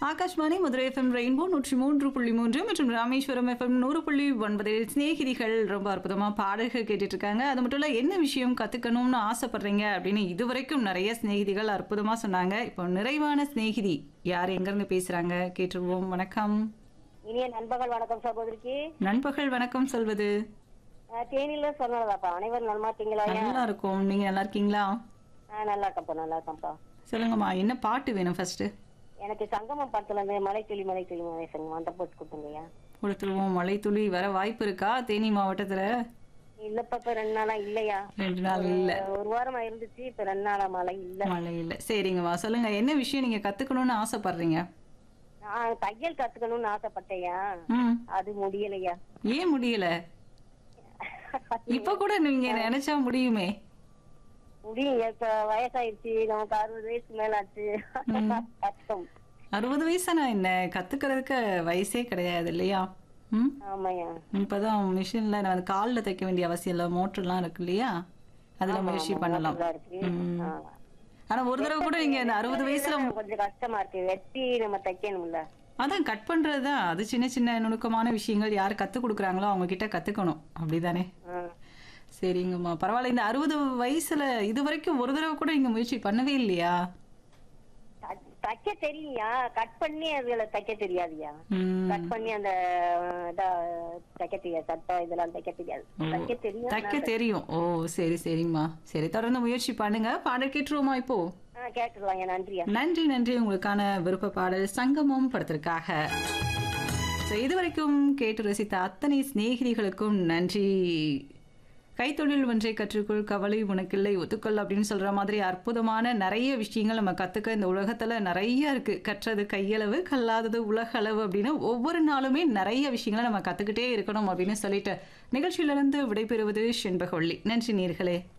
Akashvani Madurai FM rainbow நூற்றி மூன்று புள்ளி மூன்று மற்றும் ராமேஸ்வரம் எஃப்எம் நூறு புள்ளி ஒன்பதில் சிநேகிதிகள் ரொம்ப அற்புதமாக பாடல்கள் கேட்டுட்டு இருக்காங்க அது மட்டும் இல்லை என்ன விஷயம் கற்றுக்கணும்னு ஆசைப்படுறீங்க அப்படின்னு இதுவரைக்கும் நிறைய சிநேகிதிகள் அற்புதமாக சொன்னாங்க இப்போ நிறைவான சிநேகிதி யார் எங்கேருந்து பேசுகிறாங்க கேட்டுருவோம் வணக்கம் இனிய நண்பர்கள் வணக்கம் சகோதரிக்கு நண்பகல் வணக்கம் சொல்வது அஹ், தேனியில சொன்னதாப்பா அனைவரும் நலமா இருக்கீங்களா நல்லா இருக்கும் நீங்கள் நல்லா இருக்கீங்களா ஆஹ், நல்லா இருக்கேன்ப்பா நல்லா இருக்கேன்ப்பா சொல்லுங்கம்மா என்ன பாட்டு வேணும் ஃபர்ஸ்ட்டு எனக்கு சங்கமம் படத்துல இருந்து மலை துளி மலை துளி மலை சங்கம் அந்த போட்டு கொடுத்துங்கய்யா கொடுத்துருவோம் மழை துளி வர வாய்ப்பு இருக்கா தேனி மாவட்டத்தில் இல்லப்பா இப்ப ரெண்டு நாளா இல்லையா ரெண்டு நாள் இல்லை அஹ், ஒரு வாரமா இருந்துச்சு இப்ப ரெண்டு நாளா மழை இல்ல மழை இல்லை சரிங்கம்மா சொல்லுங்க என்ன விஷயம் நீங்க கத்துக்கணும்னு ஆசைப்படுறீங்க நான் தையல் கத்துக்கணும்னு ஆசைப்பட்டேயா ம் அது முடியலையா ஏன் முடியல இப்ப கூட நீங்க நினைச்சா முடியுமே முடியும் இப்ப வயசாயிருச்சு நமக்கு அறுபது வயசுக்கு மேல ஆச்சு கஷ்டம் அறுபது வயசானா என்ன கத்துக்கிறதுக்கு வயசே கிடையாது இல்லையா ம் ஆமாய்யா இப்பதான் மிஷின்ல நான் காலில் தைக்க வேண்டிய அவசியம் இல்லை மோட்டர்லாம் இருக்கு இல்லையா அதுல முயற்சி பண்ணலாம் நல்லா இருக்கு ம். ஆ. ஆனா ஒரு தடவை கூட நீங்க இந்த அறுபது வயசுல கொஞ்சம் கஷ்டமா இருக்கு வெட்டி நம்ம தைக்கணும்ல அதான் கட் பண்றது தான் அது சின்ன சின்ன நுணுக்கமான விஷயங்கள் யார் கத்து கொடுக்குறாங்களோ அவங்க கிட்ட கத்துக்கணும் அப்படிதானே ஆ. சரிங்கம்மா பரவாயில்ல இந்த அறுபது வயசுல இது வரைக்கும் ஒரு தடவை கூட நீங்க முயற்சி பண்ணவே இல்லையா த- தைக்க தெரியும்யா கட் பண்ணி அதுல தைக்க தெரியாதுயா ம், கட் பண்ணி அந்த அஹ், இதா, தைக்க தெரியாது சட்டை இதெல்லாம் தைக்க தெரியாது தைக்க தெரியும் தைக்க தெரியும் ஓ சரி சரிம்மா சரி தொடர்ந்து முயற்சி பண்ணுங்க பாடல் கேட்டுருவோமா இப்போ ஆ கேட்டுருவாங்க நன்றியா நன்றி நன்றி உங்களுக்கான விருப்ப பாடல் சங்கமம் படத்திற்காக So, இதுவரைக்கும் கேட்டு ரசித்த அத்தனை சிநேகிதிகளுக்கும் நன்றி கைத்தொழில் ஒன்றை கற்றுக்கொள் கவலை உனக்கில்லை ஒத்துக்கொள் அப்படின்னு சொல்ற மாதிரி அற்புதமான நிறைய விஷயங்கள் நம்ம கத்துக்க இந்த உலகத்துல நிறைய இருக்கு கற்றது கையளவு கல்லாதது உலகளவு அப்படின்னு ஒவ்வொரு நாளுமே நிறைய விஷயங்களை நம்ம கத்துக்கிட்டே இருக்கணும் அப்படின்னு சொல்லிட்டு நிகழ்ச்சியிலிருந்து விடைபெறுவது செண்பகவள்ளி நன்றி நேர்களே